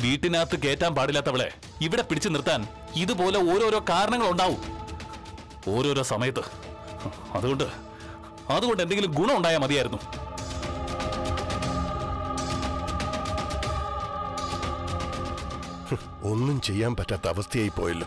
വീട്ടിനകത്ത് കയറ്റാൻ പാടില്ലാത്തവളെ ഇവിടെ പിടിച്ചു നിർത്താൻ ഇതുപോലെ ഓരോരോ കാരണങ്ങൾ ഉണ്ടാവും ഓരോരോ സമയത്ത് അതുകൊണ്ട് അതുകൊണ്ട് എന്തെങ്കിലും ഗുണം ഉണ്ടായാൽ മതിയായിരുന്നു ഒന്നും ചെയ്യാൻ പറ്റാത്ത അവസ്ഥയായി പോയല്ലോ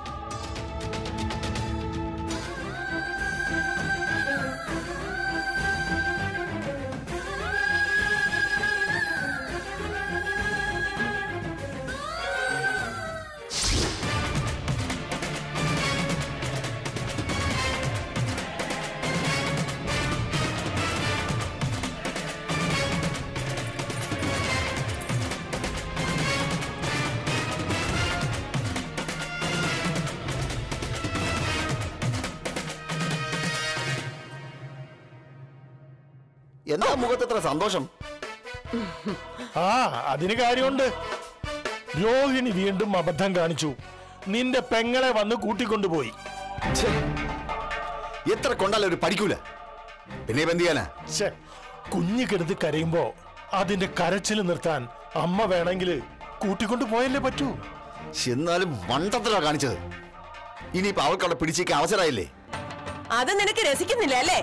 എന്താ മുഖത്ത് ഇത്ര സന്തോഷം ആ അതിന് കാര്യമുണ്ട് രോഹിണി വീണ്ടും അബദ്ധം കാണിച്ചു നിന്റെ പെങ്ങളെ വന്ന് കൂട്ടിക്കൊണ്ടുപോയി ഛെ, എത്ര കൊണ്ടാലും ഒരു പഠിക്കൂല പിന്നെ ഇപ്പൊ എന്ത് ചെയ്യാനാ ഛെ, കുഞ്ഞ് കിടന്ന് കരയുമ്പോ അതിന്റെ കരച്ചിൽ നിർത്താൻ അമ്മ വേണമെങ്കിൽ കൂട്ടിക്കൊണ്ടു പോയല്ലേ പറ്റൂ എന്നാലും മണ്ടത്തിലാ കാണിച്ചത് ഇനിയിപ്പോ അവൾക്ക് അവിടെ പിടിച്ചേക്കാൻ അവസരമായില്ലേ അത് നിനക്ക് രസിക്കുന്നില്ല അല്ലേ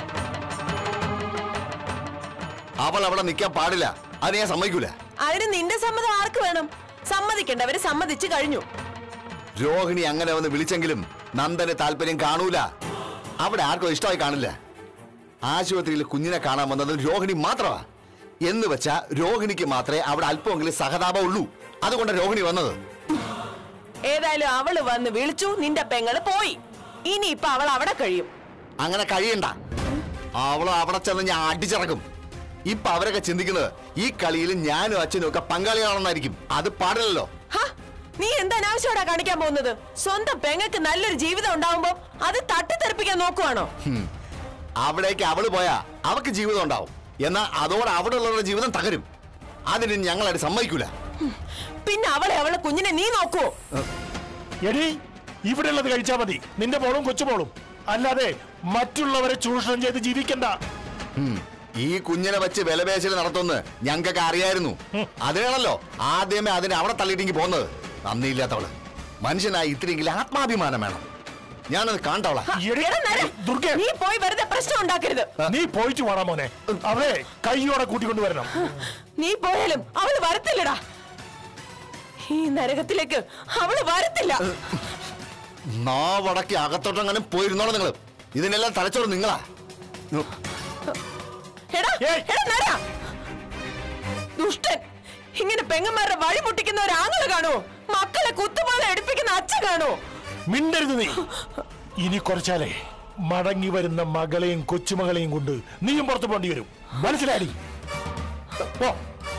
അവൾ അവിടെ നിൽക്കാൻ പാടില്ല അത് ഞാൻ സമ്മതിക്കൂല അതിന് നിന്റെ സമ്മതം ആർക്ക് വേണം സമ്മതിക്കേണ്ടവര് സമ്മതിച്ചു കഴിഞ്ഞു രോഹിണി അങ്ങനെ വന്ന് വിളിച്ചെങ്കിലും നന്ദന് താല്പര്യം കാണൂല അവിടെ ആർക്കും ഇഷ്ടമായി കാണില്ല ആശുപത്രിയിൽ കുഞ്ഞിനെ കാണാൻ വന്നത് രോഹിണി മാത്രമാ എന്ന് വെച്ചാ രോഹിണിക്ക് മാത്രമേ അവിടെ അല്പമെങ്കിലും സഹതാപം ഉള്ളൂ അതുകൊണ്ട് രോഹിണി വന്നത് ഏതായാലും അവള് വന്ന് വിളിച്ചു നിന്റെ പെങ്ങള് പോയി ഇനി ഇപ്പൊ അവൾ അവിടെ കഴിയും അങ്ങനെ കഴിയണ്ട അവള് അവിടെ ചെന്ന് ഞാൻ അടിച്ചിറക്കും ഇപ്പൊ അവരൊക്കെ ചിന്തിക്കുന്നത് ഈ കളിയിൽ ഞാനും അച്ഛനും ഒക്കെ പങ്കാളിയാണെന്നായിരിക്കും അത് പാടില്ലല്ലോ ഹ, നീ എന്താ അനാവശ്യമാടാ കാണിക്കാൻ പോകുന്നത് സ്വന്തം പെങ്ങൾക്ക് നല്ലൊരു ജീവിതം ഉണ്ടാവുമ്പോ അത് തട്ടിത്തെറിപ്പിക്കാൻ നോക്കുവാണോ ഹും. അവിടേക്ക് അവള് പോയാ അവക്ക് ജീവിതം ഉണ്ടാവും എന്നാൽ അതോടെ അവിടെ ഉള്ളവരുടെ ജീവിതം തകരും അതിന് ഞങ്ങളായിട്ട് സമ്മതിക്കൂല പിന്നെ അവളെ അവളെ കുഞ്ഞിനെ നീ നോക്കുവോ എടി ഇവിടെ ഉള്ളത് കഴിച്ചാ മതി നിന്റെ മോളും കൊച്ചുമോളും അല്ലാതെ മറ്റുള്ളവരെ ചൂഷണം ചെയ്ത് ജീവിക്കണ്ട ഉം. ഈ കുഞ്ഞിനെ വെച്ച് വിലപേശൽ നടത്തുമെന്ന് ഞങ്ങൾക്കൊക്കെ അറിയായിരുന്നു അതിനാണല്ലോ ആദ്യമേ അതിനെ അവിടെ തള്ളിയിട്ടെങ്കിൽ പോകുന്നത് നന്ദിയില്ലാത്തവള് മനുഷ്യനായി ഇത്രയെങ്കിലും ആത്മാഭിമാനം വേണം ഞാനത് കാണ്ടവളാ എടി, എടാ നര, ദുർഗേ നീ പോയി വെറുതെ പ്രശ്നം ഉണ്ടാക്കരുത് നീ പോയിട്ട് വേണം മോനെ അവരെ കൈയോടെ കൂട്ടിക്കൊണ്ടുവരണം നീ പോയാലും അവള് വരത്തില്ലടാ ഈ നരകത്തിലേക്ക് അവള് വരത്തില്ല നാവടക്കി അകത്തോട്ടങ്ങനെ പോയിരുന്നോളൂ നിങ്ങള് ഇതിനെല്ലാം തലച്ചോറ് നിങ്ങളാ ഉം. എടാ ഏയ്. എടാ നര ദുഷ്ടൻ ഇങ്ങനെ പെങ്ങന്മാരുടെ വഴി മുട്ടിക്കുന്ന ഒരു ആങ്ങള് കാണുമോ മക്കളെ കുത്തുമാല എടുപ്പിക്കുന്ന അച്ഛൻ കാണുമോ മിണ്ടരുത് നീ ഇനി കുറച്ചാലേ മടങ്ങി വരുന്ന മകളെയും കൊച്ചുമകളെയും കൊണ്ട് നീയും പുറത്തു പോണ്ടി വരും മനസ്സിലാടി പോ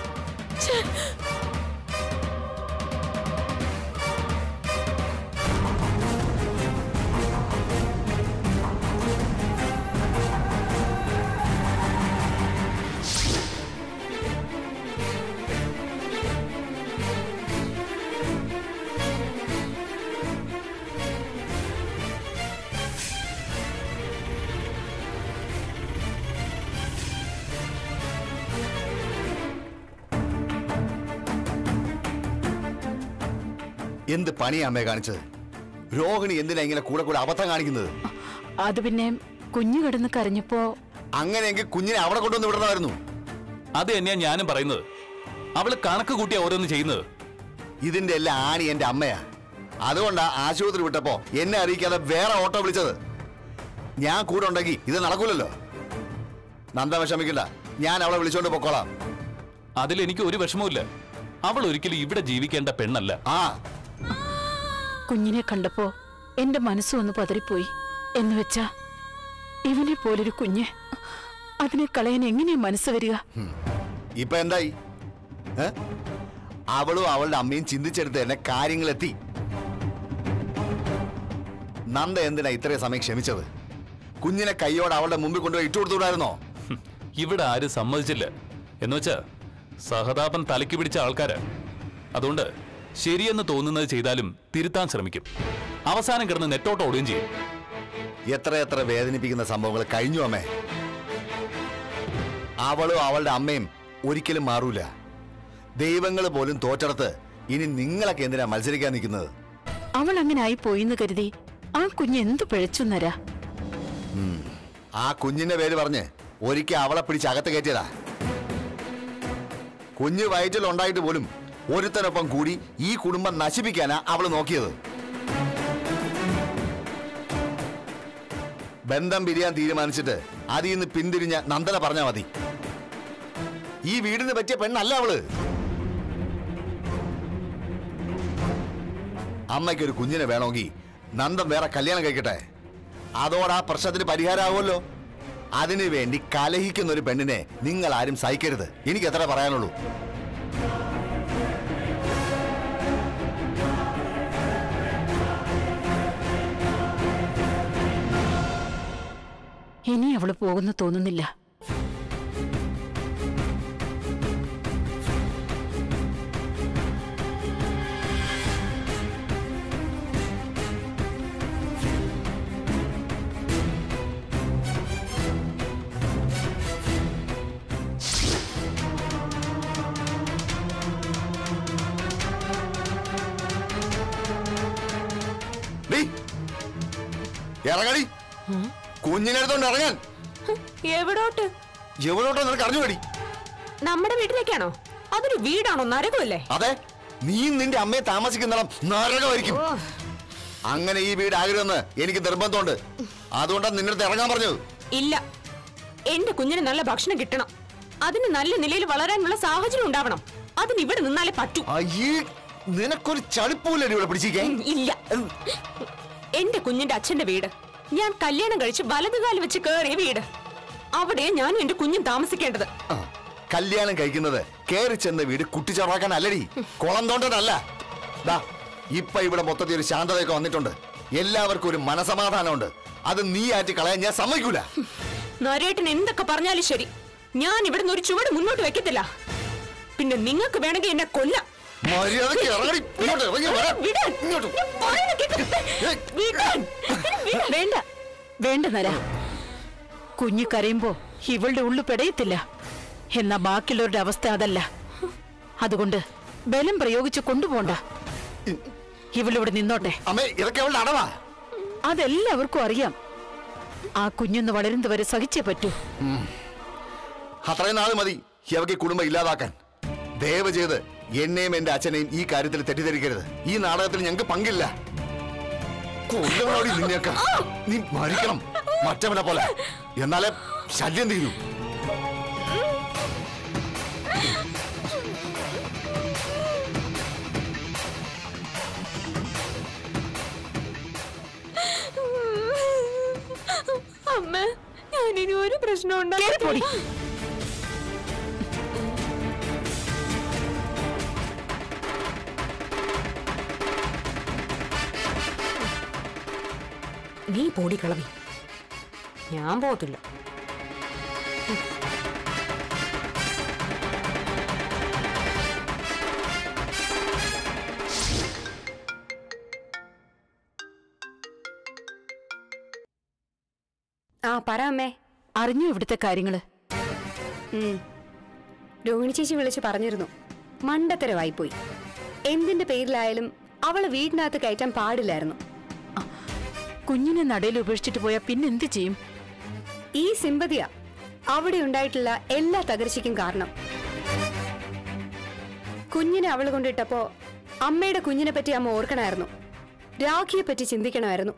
എന്ത് പണിയാ അമ്മേ കാണിച്ചത് രോഹിണി എന്തിനാ ഇങ്ങനെ കൂടെ കൂടെ അബദ്ധം കാണിക്കുന്നത് അത് പിന്നെ കുഞ്ഞു കിടന്ന് കരഞ്ഞപ്പോ അങ്ങനെയെങ്കിൽ കുഞ്ഞിനെ അവിടെ കൊണ്ടുവന്ന് വിടണമായിരുന്നു അത് തന്നെയാ ഞാനും പറയുന്നത് അവള് കണക്ക് കൂട്ടിയാ ഓരോന്ന് ചെയ്യുന്നത് ഇതിന്റെ എല്ലാം ആണി എന്റെ അമ്മയാ അതുകൊണ്ടാ ആശുപത്രി വിട്ടപ്പോ എന്നെ അറിയിക്കാതെ വേറെ ഓട്ടോ വിളിച്ചത് ഞാൻ കൂടെ ഉണ്ടെങ്കിൽ ഇത് നടക്കൂലല്ലോ നന്ദ വിഷമിക്കണ്ട ഞാൻ അവളെ വിളിച്ചോണ്ട് പൊക്കോളാം അതിൽ എനിക്ക് ഒരു വിഷമവുമില്ല അവൾ ഒരിക്കലും ഇവിടെ ജീവിക്കേണ്ട പെണ്ണല്ല ആ കുഞ്ഞിനെ കണ്ടപ്പോ എന്റെ മനസ്സ് ഒന്ന് പതറിപ്പോയി എന്ന് വെച്ചാ ഇവനെ പോലൊരു കുഞ്ഞ് അതിനെ കളയാൻ എങ്ങനെയാ മനസ്സ് വരിക ഇപ്പൊ എന്തായി ഏ? അവളും അവളുടെ അമ്മയും ചിന്തിച്ചെടുത്ത് തന്നെ കാര്യങ്ങളെത്തി നന്ദ എന്തിനാ ഇത്രയും സമയം ക്ഷമിച്ചത് കുഞ്ഞിനെ കൈയോടെ അവളുടെ മുമ്പിൽ കൊണ്ടുപോയി ഇട്ടു കൊടുത്തുകൂടായിരുന്നോ ഹും, ഇവിടെ ആരും സമ്മതിച്ചില്ല എന്നുവെച്ചാ സഹതാപം തലയ്ക്ക് പിടിച്ച ആൾക്കാരാ അതുകൊണ്ട് ശരിയെന്ന് തോന്നുന്നത് ചെയ്താലും തിരുത്താൻ ശ്രമിക്കും അവസാനം കിടന്ന് നെട്ടോട്ട് ഓടുകയും ചെയ്യും എത്ര എത്ര വേദനിപ്പിക്കുന്ന സംഭവങ്ങൾ കഴിഞ്ഞു അമ്മേ അവളും അവളുടെ അമ്മയും ഒരിക്കലും മാറൂല ദൈവങ്ങൾ പോലും തോറ്റടത്ത് ഇനി നിങ്ങളൊക്കെ എന്തിനാ മത്സരിക്കാൻ നിൽക്കുന്നത് അവൾ അങ്ങനെ ആയി പോയിന്ന് കരുതി ആ കുഞ്ഞ് എന്ത് പിഴച്ചുന്നരാ ആ കുഞ്ഞിന്റെ പേര് പറഞ്ഞ് ഒരിക്കൽ അവളെ പിടിച്ച് അകത്ത് കയറ്റിയതാ കുഞ്ഞ് വയറ്റിൽ ഉണ്ടായിട്ട് പോലും ഒരുത്തനൊപ്പം കൂടി ഈ കുടുംബം നശിപ്പിക്കാനാ അവള് നോക്കിയത് ബന്ധം പിരിയാൻ തീരുമാനിച്ചിട്ട് അതിൽ നിന്ന് പിന്തിരിഞ്ഞ നന്ദന പറഞ്ഞാ മതി ഈ വീടിന് പറ്റിയ പെണ്ണല്ല അവള് അമ്മയ്ക്കൊരു കുഞ്ഞിനെ വേണമെങ്കിൽ നന്ദൻ വേറെ കല്യാണം കഴിക്കട്ടെ അതോടെ ആ പ്രശ്നത്തിന് പരിഹാരമാവുമല്ലോ അതിനു വേണ്ടി കലഹിക്കുന്ന ഒരു പെണ്ണിനെ നിങ്ങൾ ആരും സഹിക്കരുത് എനിക്ക് എത്ര പറയാനുള്ളൂ ഇനി അവള് പോകുന്നു തോന്നുന്നില്ല ഡീ, ഇറങ്ങടി കുഞ്ഞിനെ എടുത്തോണ്ട് ഇറങ്ങാൻ എവിടോട്ട് എവിടോട്ടോ നിനക്ക് അറിഞ്ഞുപടി നമ്മുടെ വീട്ടിലേക്കാണോ അതൊരു വീടാണോ നരകമല്ലേ അതെ നീ നിന്റെ അമ്മയെ താമസിക്കുന്നിടം നരകമായിരിക്കും ഓ അങ്ങനെ ഈ വീട് ആകരുതെന്ന് എനിക്ക് നിർബന്ധമുണ്ട് അതുകൊണ്ടാണ് നിന്റെ അടുത്ത് ഇറങ്ങാൻ പറഞ്ഞത് ഇല്ല എന്റെ കുഞ്ഞിന് നല്ല ഭക്ഷണം കിട്ടണം അതിന് നല്ല നിലയിൽ വളരാനുള്ള സാഹചര്യം ഉണ്ടാവണം അതിന് ഇവിടെ നിന്നാലേ പറ്റൂ അയ്യേ നിനക്കൊരു ചളിപ്പൂലടി ഇവിടെ പിടിച്ചിരിക്കാൻ ഉം, ഇല്ല എന്റെ കുഞ്ഞിന്റെ അച്ഛന്റെ വീട് ഞാൻ കല്യാണം കഴിച്ച് വലതുകാല് വെച്ച് കേറിയ വീട് അവിടെ ഞാനും എന്റെ കുഞ്ഞും താമസിക്കേണ്ടത് ആ, കല്യാണം കഴിക്കുന്നത് കേറി ചെന്ന വീട് കുട്ടിച്ചോറാക്കാൻ അല്ലടി കുളം തോണ്ടനല്ല ദാ ഇപ്പൊ ഇവിടെ മൊത്തത്തിൽ ഒരു ശാന്തതയൊക്കെ വന്നിട്ടുണ്ട് എല്ലാവർക്കും ഒരു മനസമാധാനമുണ്ട് അത് നീ ആറ്റി കളയാൻ ഞാൻ സമ്മതിക്കൂല നരേട്ടൻ എന്തൊക്കെ പറഞ്ഞാലും ശരി ഞാൻ ഇവിടുന്ന് ഒരു ചുവട് മുന്നോട്ട് വെക്കത്തില്ല പിന്നെ നിങ്ങൾക്ക് വേണമെങ്കിൽ എന്നെ കൊല്ലാം മര്യാദയ്ക്ക് ഇറങ്ങടി ഇങ്ങോട്ട് ഇറങ്ങി വരാൻ. വിടാൻ. ഇങ്ങോട്ട്. ഞാൻ പറയുന്നത് കേൾക്ക്. വിടാൻ. വിടാൻ. വേണ്ട വേണ്ട നര കുഞ്ഞു കരയുമ്പോ ഇവളുടെ ഉള്ളു പെടയത്തില്ല എന്നാ ബാക്കിയുള്ളവരുടെ അവസ്ഥ അതല്ല അതുകൊണ്ട് ബലം പ്രയോഗിച്ച് കൊണ്ടുപോണ്ട ഇവളിവിടെ നിന്നോട്ടെ അമ്മേ ഇതൊക്കെ അവളുടെ അടവാ അതെല്ലാവർക്കും അറിയാം ആ കുഞ്ഞൊന്ന് വളരുന്നവരെ സഹിച്ചേ പറ്റൂ അത്രയും നാൾ മതി ഇവർക്ക് ഈ കുടുംബം ഇല്ലാതാക്കാൻ ദയവ് ചെയ്ത് എന്നെയും എന്റെ അച്ഛനെയും ഈ കാര്യത്തിൽ തെറ്റിദ്ധരിക്കരുത് ഈ നാടകത്തിൽ ഞങ്ങൾക്ക് പങ്കില്ല കൊല്ലണോടി നിന്നെയൊക്കെ നീ മരിക്കണം മറ്റവനെ പോലെ എന്നാലേ ശല്യം തീരൂ അമ്മ ഞാനിനി ഒരു പ്രശ്നം കേറിപ്പോടി. നീ പോടി കളവി ഞാൻ പോകത്തില്ല ആ പറ അമ്മേ അറിഞ്ഞു ഇവിടുത്തെ കാര്യങ്ങള് ഉം. രോഹിണി ചേച്ചി വിളിച്ച് പറഞ്ഞിരുന്നു മണ്ടത്തരവായിപ്പോയി എന്തിന്റെ പേരിലായാലും അവളെ വീടിനകത്ത് കയറ്റാൻ പാടില്ലായിരുന്നു കുഞ്ഞിനെ നടയിൽ ഉപേക്ഷിച്ചിട്ട് പോയാൽ പിന്നെന്ത് ചെയ്യും ഈ സിമ്പതിയാ അവിടെ ഉണ്ടായിട്ടുള്ള എല്ലാ തകർച്ചയ്ക്കും കാരണം കുഞ്ഞിനെ അവൾ കൊണ്ടിട്ടപ്പോ അമ്മയുടെ കുഞ്ഞിനെ പറ്റി അമ്മ ഓർക്കണമായിരുന്നു രാഖിയെ പറ്റി ചിന്തിക്കണമായിരുന്നു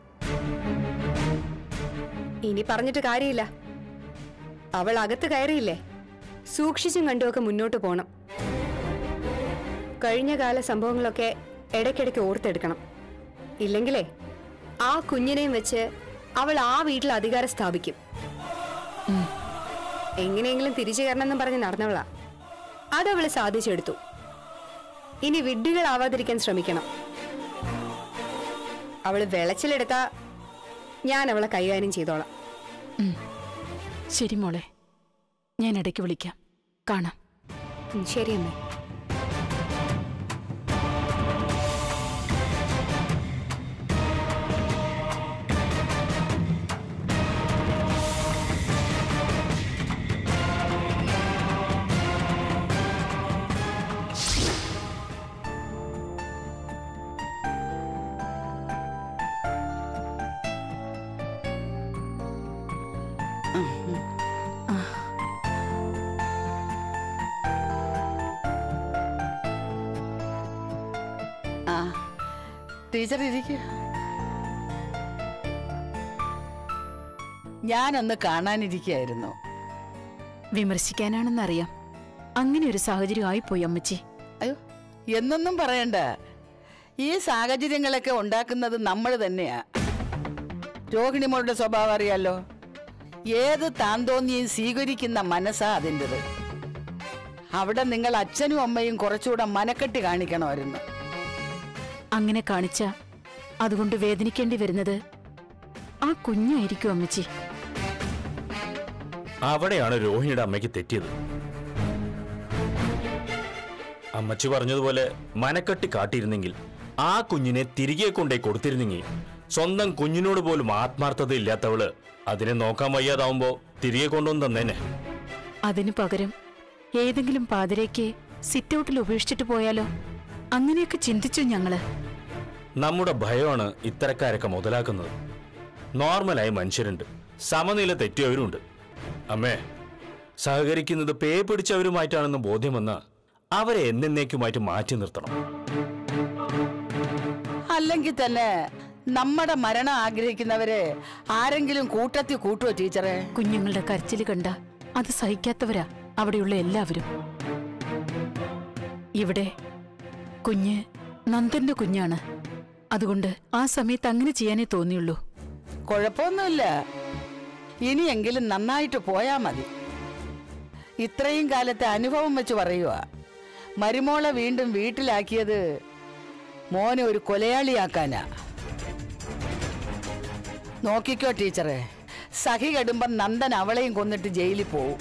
ഇനി പറഞ്ഞിട്ട് കാര്യമില്ല അവൾ അകത്ത് കയറിയില്ലേ സൂക്ഷിച്ചും കണ്ടുമൊക്കെ മുന്നോട്ട് പോണം കഴിഞ്ഞ കാല സംഭവങ്ങളൊക്കെ ഇടയ്ക്കിടയ്ക്ക് ഓർത്തെടുക്കണം ഇല്ലെങ്കിലേ ആ കുഞ്ഞിനെയും വെച്ച് അവൾ ആ വീട്ടിൽ അധികാരം സ്ഥാപിക്കും എങ്ങനെയെങ്കിലും തിരിച്ചു കയറണമെന്നും പറഞ്ഞ് നടന്നവളാ അതവള് സാധിച്ചെടുത്തു ഇനി വിഡ്ഢികളാവാതിരിക്കാൻ ശ്രമിക്കണം അവള് വിളച്ചിലെടുത്താ ഞാൻ അവളെ കൈകാര്യം ചെയ്തോളാം ശരി മോളെ ഞാൻ ഇടയ്ക്ക് വിളിക്കാം കാണാം ഉം, ശരി അമ്മേ ആ ടീച്ചർ ഇരിക്കുക ഞാനൊന്ന് കാണാനിരിക്കുകയായിരുന്നു വിമർശിക്കാനാണെന്നറിയാം അങ്ങനെ ഒരു സാഹചര്യം ആയിപ്പോയി അമ്മച്ചി അയ്യോ എന്നൊന്നും പറയണ്ട ഈ സാഹചര്യങ്ങളൊക്കെ ഉണ്ടാക്കുന്നത് നമ്മൾ തന്നെയാ രോഹിണിമോളുടെ സ്വഭാവം അറിയാലോ ഏത് താന്തോന്നിയും സ്വീകരിക്കുന്ന മനസ്സാ അതിൻ്റെത് അവിടെ നിങ്ങൾ അച്ഛനും അമ്മയും കുറച്ചുകൂടെ മനക്കെട്ടി കാണിക്കണമായിരുന്നു അങ്ങനെ കാണിച്ച അതുകൊണ്ട് വേദനിക്കേണ്ടി വരുന്നത് ആ കുഞ്ഞായിരിക്കും അമ്മച്ചി അവിടെയാണ് രോഹിണിയുടെ അമ്മയ്ക്ക് തെറ്റിയത് അമ്മച്ചി പറഞ്ഞതുപോലെ മനക്കെട്ടി കാട്ടിയിരുന്നെങ്കിൽ ആ കുഞ്ഞിനെ തിരികെ കൊണ്ടേ കൊടുത്തിരുന്നെങ്കിൽ സ്വന്തം കുഞ്ഞിനോട് പോലും ആത്മാർത്ഥത ഇല്ലാത്തവള് അതിനെ നോക്കാൻ വയ്യാതാവുമ്പോ തിരികെ കൊണ്ടുവന്ന് തന്നേനെ അതിനു പകരം ഏതെങ്കിലും പാതിരയ്ക്ക് സിറ്റൗട്ടിൽ ഉപേക്ഷിച്ചിട്ട് പോയാലോ അങ്ങനെയൊക്കെ ചിന്തിച്ചു ഞങ്ങള് നമ്മുടെ ഭയമാണ് ഇത്തരക്കാരൊക്കെ മുതലാക്കുന്നത് നോർമലായ മനുഷ്യരുണ്ട് സമനില തെറ്റിയവരുണ്ട് അമ്മേ സഹകരിക്കുന്നത് പേ പിടിച്ചവരുമായിട്ടാണെന്ന് ബോധ്യം വന്ന അവരെ എന്നേക്കുമായിട്ട് മാറ്റി നിർത്തണം അല്ലെങ്കിൽ തന്നെ നമ്മുടെ മരണം ആഗ്രഹിക്കുന്നവരെ ആരെങ്കിലും കൂട്ടത്തിൽ കൂട്ടുവോ ടീച്ചറെ കുഞ്ഞുങ്ങളുടെ കരച്ചിൽ കണ്ട അത് സഹിക്കാത്തവരാ അവിടെയുള്ള എല്ലാവരും ഇവിടെ കുഞ്ഞ് നന്ദന്റെ കുഞ്ഞാണ് അതുകൊണ്ട് ആ സമയത്ത് അങ്ങനെ ചെയ്യാനേ തോന്നിയുള്ളൂ കുഴപ്പമൊന്നുമില്ല ഇനിയെങ്കിലും നന്നായിട്ട് പോയാ മതി ഇത്രയും കാലത്തെ അനുഭവം വെച്ച് പറയുക മരുമോളെ വീണ്ടും വീട്ടിലാക്കിയത് മോനെ ഒരു കൊലയാളിയാക്കാനാ നോക്കിക്കോ ടീച്ചറെ സഹി കെടുമ്പം നന്ദൻ അവളെയും കൊന്നിട്ട് ജയിലിൽ പോവും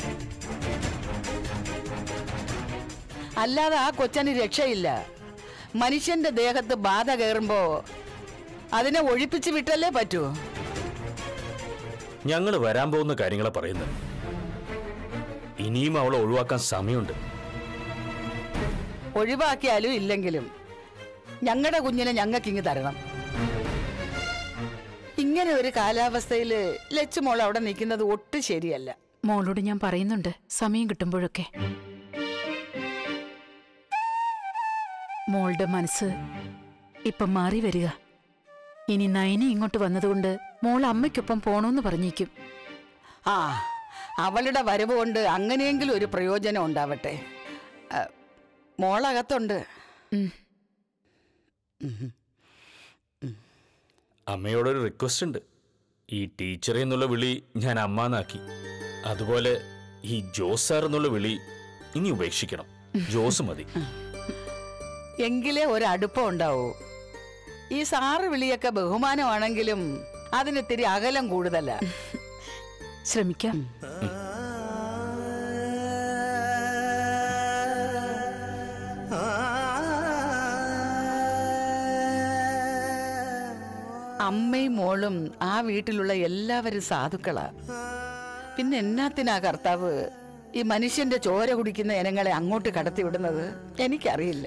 അല്ലാതെ ആ കൊച്ചന് രക്ഷയില്ല മനുഷ്യന്റെ ദേഹത്ത് ബാധ കയറുമ്പോ അതിനെ ഒഴിപ്പിച്ച് വിട്ടല്ലേ പറ്റൂ ഞങ്ങൾ വരാൻ പോകുന്ന കാര്യങ്ങളെ പറയുന്നത് ഇനിയും അവളെ ഒഴിവാക്കാൻ സമയമുണ്ട് ഒഴിവാക്കിയാലും ഇല്ലെങ്കിലും ഞങ്ങളുടെ കുഞ്ഞിനെ ഞങ്ങൾക്ക് ഇങ്ങ് തരണം ഇങ്ങനെ ഒരു കാലാവസ്ഥയിൽ ലച്ചുമോൾ അവിടെ നിൽക്കുന്നത് ഒട്ടും ശരിയല്ല മോളോട് ഞാൻ പറയുന്നുണ്ട് സമയം കിട്ടുമ്പോഴൊക്കെ മോളുടെ മനസ്സ് ഇപ്പം മാറി വരിക ഇനി നയനി ഇങ്ങോട്ട് വന്നതുകൊണ്ട് മോൾ അമ്മയ്ക്കൊപ്പം പോണോന്ന് പറഞ്ഞേക്കും ആ അവളുടെ വരവ് കൊണ്ട് അങ്ങനെയെങ്കിലും ഒരു പ്രയോജനം ഉണ്ടാവട്ടെ ആ, മോളകത്തുണ്ട് ഉം. അമ്മയോടൊരു റിക്വസ്റ്റ് ഉണ്ട് ഈ ടീച്ചറെ എന്നുള്ള വിളി ഞാൻ അമ്മാന്നാക്കി അതുപോലെ ഈ ജോസ് സാർ എന്നുള്ള വിളി ഇനി ഉപേക്ഷിക്കണം ജോസ് മതി എങ്കിലേ ഒരു അടുപ്പം ഉണ്ടാവൂ ഈ സാറ് വിളിയൊക്കെ ബഹുമാനമാണെങ്കിലും അതിനിത്തിരി അകലം കൂടുതലാ ശ്രമിക്കാം അമ്മയും മോളും ആ വീട്ടിലുള്ള എല്ലാവരും സാധുക്കളാ പിന്നെ എന്നാത്തിനാ കർത്താവ് ഈ മനുഷ്യന്റെ ചോര കുടിക്കുന്ന ഇനങ്ങളെ അങ്ങോട്ട് കടത്തിവിടുന്നത് എനിക്കറിയില്ല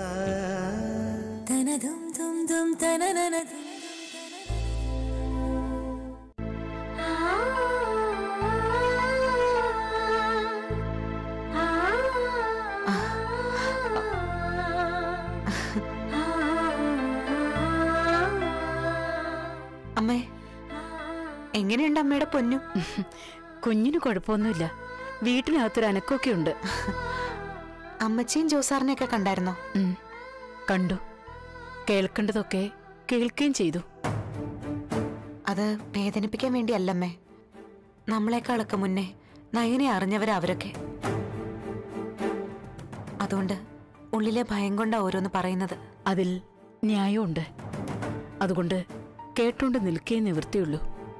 അമ്മേ എങ്ങനെയുണ്ട് അമ്മയുടെ പൊന്നു കുഞ്ഞിന് കുഴപ്പമൊന്നുമില്ല വീട്ടിനകത്തൊരു അനക്കമൊക്കെ ഉണ്ട് അമ്മച്ചിയും ജോസാറിനെയൊക്കെ കണ്ടായിരുന്നോ ഉം. കണ്ടു കേൾക്കേണ്ടതൊക്കെ കേൾക്കുകയും ചെയ്തു അത് വേദനിപ്പിക്കാൻ വേണ്ടിയല്ലമ്മേ നമ്മളെക്കാളൊക്കെ മുന്നേ നയനെ അറിഞ്ഞവരാ അവരൊക്കെ അതുകൊണ്ട് ഉള്ളിലെ ഭയം കൊണ്ടാ ഓരോന്ന് പറയുന്നത് അതിൽ ന്യായമുണ്ട് അതുകൊണ്ട് കേട്ടോണ്ട് നിൽക്കേ നിവൃത്തിയുള്ളൂ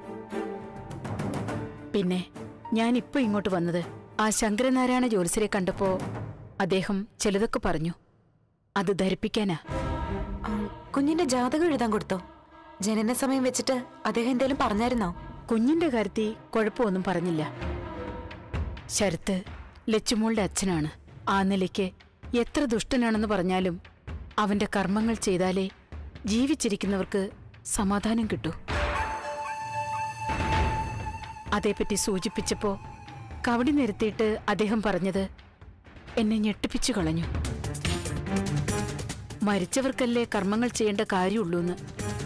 പിന്നെ ഞാൻ ഇപ്പൊ ഇങ്ങോട്ട് വന്നത് ആ ശങ്കരനാരായണ ജ്യോത്സ്യരെ കണ്ടപ്പോ അദ്ദേഹം ചിലതൊക്കെ പറഞ്ഞു അത് ധരിപ്പിക്കാനാ ആ, കുഞ്ഞിന്റെ ജാതകം എഴുതാൻ കൊടുത്തോ ജനന സമയം വെച്ചിട്ട് അദ്ദേഹം എന്തേലും പറഞ്ഞായിരുന്നോ കുഞ്ഞിന്റെ കാര്യത്തിൽ കുഴപ്പമൊന്നും പറഞ്ഞില്ല ശരത്ത് ലച്ചുമോളുടെ അച്ഛനാണ് ആ നിലയ്ക്ക് എത്ര ദുഷ്ടനാണെന്ന് പറഞ്ഞാലും അവന്റെ കർമ്മങ്ങൾ ചെയ്താലേ ജീവിച്ചിരിക്കുന്നവർക്ക് സമാധാനം കിട്ടൂ അതേപ്പറ്റി സൂചിപ്പിച്ചപ്പോ കവടി നിരത്തിയിട്ട് അദ്ദേഹം പറഞ്ഞത് എന്നെ ഞെട്ടിപ്പിച്ചു കളഞ്ഞു മരിച്ചവർക്കല്ലേ കർമ്മങ്ങൾ ചെയ്യേണ്ട കാര്യമുള്ളൂന്ന്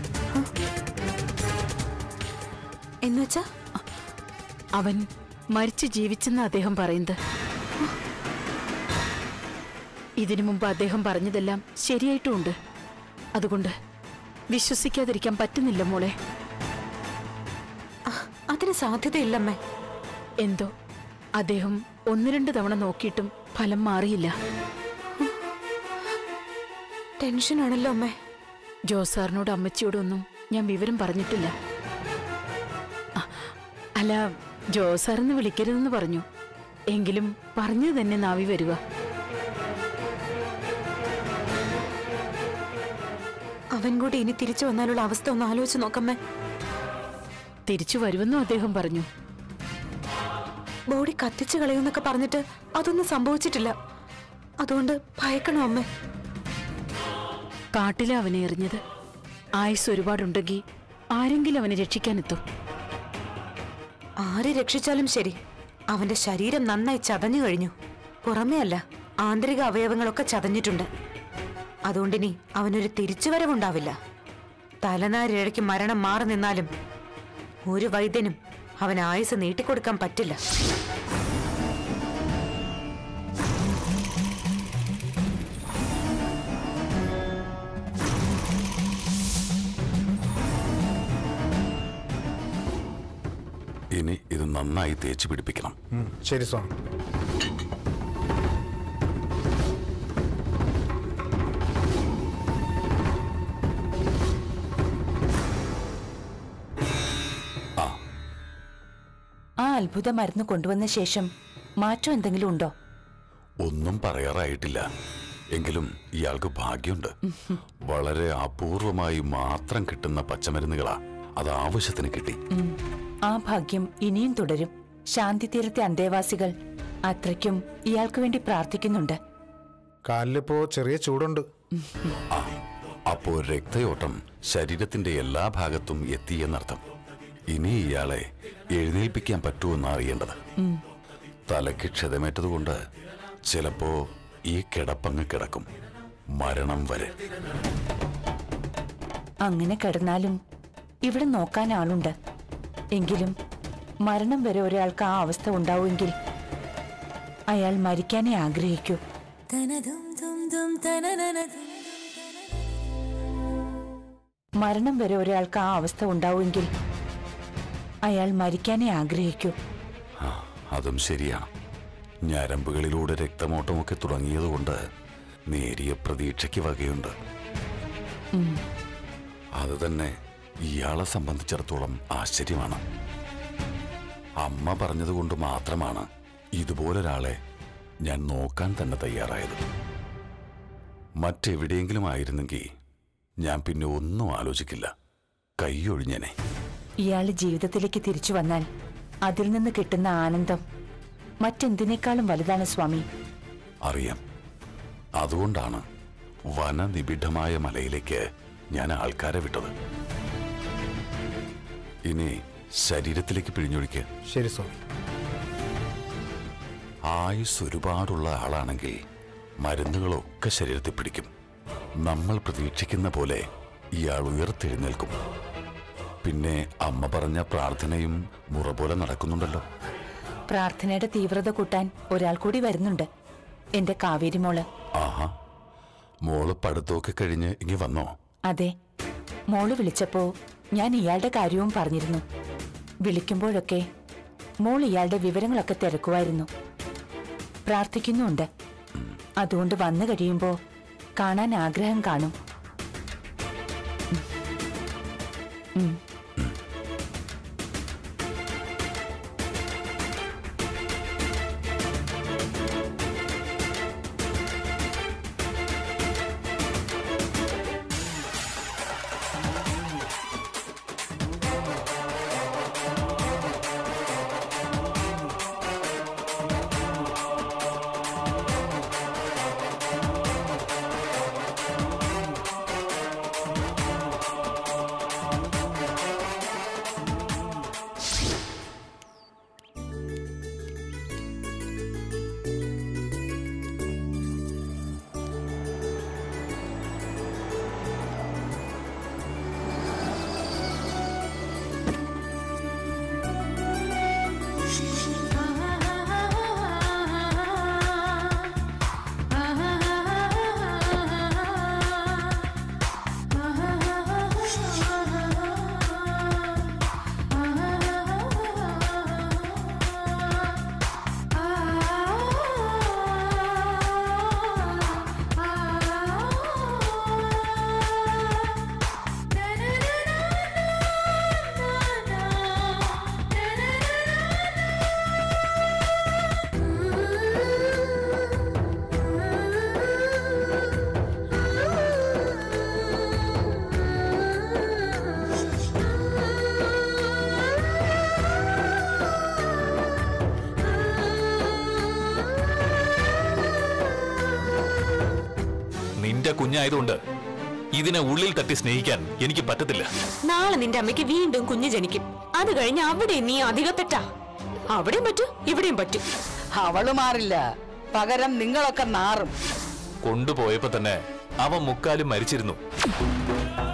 എന്നുവെച്ചാ അവൻ മരിച്ചു ജീവിച്ചെന്ന് അദ്ദേഹം പറയുന്നത് ഇതിനു മുമ്പ് അദ്ദേഹം പറഞ്ഞതെല്ലാം ശരിയായിട്ടുമുണ്ട് അതുകൊണ്ട് വിശ്വസിക്കാതിരിക്കാൻ പറ്റുന്നില്ല മോളെ അതിന് സാധ്യതയില്ലമ്മേ എന്തോ അദ്ദേഹം ഒന്ന് രണ്ട് തവണ നോക്കിയിട്ടും ഫലം മാറിയില്ല ടെൻഷനാണല്ലോ അമ്മേ ജോസാറിനോട് അമ്മച്ചിയോടൊന്നും ഞാൻ വിവരം പറഞ്ഞിട്ടില്ല അ, അല്ല ജോസാറെന്ന് വിളിക്കരുതെന്ന് പറഞ്ഞു എങ്കിലും പറഞ്ഞു തന്നെ നാവി വരിക അവൻ കൂടി ഇനി തിരിച്ചു വന്നാലുള്ള അവസ്ഥ ഒന്ന് ആലോചിച്ച് നോക്കമ്മേ തിരിച്ചു വരുമെന്നും അദ്ദേഹം പറഞ്ഞു ബോഡി കത്തിച്ചു കളയുമെന്നൊക്കെ പറഞ്ഞിട്ട് അതൊന്നും സംഭവിച്ചിട്ടില്ല അതുകൊണ്ട് ഭയക്കണോ അമ്മേ കാട്ടിലെ അവനെ എറിഞ്ഞത് ആയുസ് ഒരുപാടുണ്ടെങ്കിൽ ആരെങ്കിലും അവനെ രക്ഷിക്കാനെത്തും ആരെ രക്ഷിച്ചാലും ശരി അവന്റെ ശരീരം നന്നായി ചതഞ്ഞു കഴിഞ്ഞു പുറമേ അല്ല ആന്തരിക അവയവങ്ങളൊക്കെ ചതഞ്ഞിട്ടുണ്ട് അതുകൊണ്ടിനി അവനൊരു തിരിച്ചുവരവുണ്ടാവില്ല തലനാരിഴയ്ക്ക് മരണം മാറി നിന്നാലും ഒരു വൈദ്യനും അവൻ ആയുസ് നീട്ടിക്കൊടുക്കാൻ പറ്റില്ല ഇനി ഇത് നന്നായി തേച്ച് പിടിപ്പിക്കണം ശരി സ്വാമി ആ അത്ഭുത മരുന്ന് കൊണ്ടുവന്ന ശേഷം മാറ്റം എന്തെങ്കിലും ഉണ്ടോ ഒന്നും പറയാറായിട്ടില്ല എങ്കിലും ഇയാൾക്ക് ഭാഗ്യമുണ്ട് വളരെ അപൂർവമായി മാത്രം കിട്ടുന്ന പച്ചമരുന്നുകളാ അത് ആവശ്യത്തിന് കിട്ടി ഉം. ആ ഭാഗ്യം ഇനിയും തുടരും ശാന്തി തീരത്തെ അന്തേവാസികൾ അത്രയ്ക്കും ഇയാൾക്ക് വേണ്ടി പ്രാർത്ഥിക്കുന്നുണ്ട് കാലിലിപ്പോ ചെറിയ ചൂടുണ്ട് ആ അപ്പോ രക്തയോട്ടം ശരീരത്തിന്റെ എല്ലാ ഭാഗത്തും എത്തിയെന്നർത്ഥം ഇനി ഇയാളെ എഴുന്നേൽപ്പിക്കാൻ പറ്റുമെന്ന് അറിയേണ്ടത് ഉം. തലയ്ക്ക് ക്ഷതമേറ്റതുകൊണ്ട് ചിലപ്പോ ഈ കിടപ്പങ്ങ് കിടക്കും മരണം വരെ അങ്ങനെ കിടന്നാലും ഇവിടെ നോക്കാൻ ആളുണ്ട് എങ്കിലും മരണം വരെ ഒരാൾക്ക് ആ അവസ്ഥ ഉണ്ടാവുമെങ്കിൽ അയാൾ മരിക്കാനേ ആഗ്രഹിക്കൂ മരണം വരെ ഒരാൾക്ക് ആ അവസ്ഥ ഉണ്ടാവുമെങ്കിൽ അയാൾ മരിക്കാനേ ആഗ്രഹിക്കൂ ആ, അതും ശരിയാണ് ഞരമ്പുകളിലൂടെ രക്തമോട്ടമൊക്കെ തുടങ്ങിയതുകൊണ്ട് നേരിയ പ്രതീക്ഷയ്ക്ക് വകയുണ്ട് ഉം. അത് തന്നെ ഇയാളെ സംബന്ധിച്ചിടത്തോളം ആശ്ചര്യമാണ് അമ്മ പറഞ്ഞതുകൊണ്ട് മാത്രമാണ് ഇതുപോലൊരാളെ ഞാൻ നോക്കാൻ തന്നെ തയ്യാറായത് മറ്റെവിടെയെങ്കിലും ആയിരുന്നെങ്കിൽ ഞാൻ പിന്നെ ഒന്നും ആലോചിക്കില്ല കൈയൊഴിഞ്ഞനെ ഇയാൾ ജീവിതത്തിലേക്ക് തിരിച്ചു വന്നാൽ അതിൽ നിന്ന് കിട്ടുന്ന ആനന്ദം മറ്റെന്തിനേക്കാളും വലുതാണ് സ്വാമി അറിയാം അതുകൊണ്ടാണ് വനനിബിഡമായ മലയിലേക്ക് ഞാൻ ആൾക്കാരെ വിട്ടത് ഇനി ശരീരത്തിലേക്ക് പിഴിഞ്ഞൊഴിക്കുക ശരി സ്വാമി ആയുസ് ഒരുപാടുള്ള ആളാണെങ്കിൽ മരുന്നുകളൊക്കെ ശരീരത്തിൽ പിടിക്കും നമ്മൾ പ്രതീക്ഷിക്കുന്ന പോലെ ഇയാൾ ഉയർത്തെഴുന്നേൽക്കും പിന്നെ അമ്മ പറഞ്ഞ പ്രാർത്ഥനയും മുറ പോലെ നടക്കുന്നുണ്ടല്ലോ പ്രാർത്ഥനയുടെ തീവ്രത കൂട്ടാൻ ഒരാൾ കൂടി വരുന്നുണ്ട് എന്റെ കാവേരി മോള് ആഹാ മോള് പഠിത്തമൊക്കെ കഴിഞ്ഞ് ഇങ്ങി വന്നോ അതെ മോള് വിളിച്ചപ്പോ ഞാൻ ഇയാളുടെ കാര്യവും പറഞ്ഞിരുന്നു വിളിക്കുമ്പോഴൊക്കെ മോൾ ഇയാളുടെ വിവരങ്ങളൊക്കെ തിരക്കുമായിരുന്നു പ്രാർത്ഥിക്കുന്നുണ്ട് അതുകൊണ്ട് വന്നു കഴിയുമ്പോ കാണാൻ ആഗ്രഹം കാണും ഉം. ജനിച്ച കുഞ്ഞായതുകൊണ്ട് ഇതിനെ ഉള്ളിൽ തട്ടി സ്നേഹിക്കാൻ എനിക്ക് പറ്റത്തില്ല നാളെ നിന്റെ അമ്മയ്ക്ക് വീണ്ടും കുഞ്ഞ് ജനിക്കും അത് കഴിഞ്ഞ് അവിടെ നീ അധികപ്പെട്ടാ അവിടെയും പറ്റും ഇവിടെയും പറ്റും അവള് മാറില്ല പകരം നിങ്ങളൊക്കെ നാറും കൊണ്ടുപോയപ്പോ തന്നെ അവൻ മുക്കാലും മരിച്ചിരുന്നു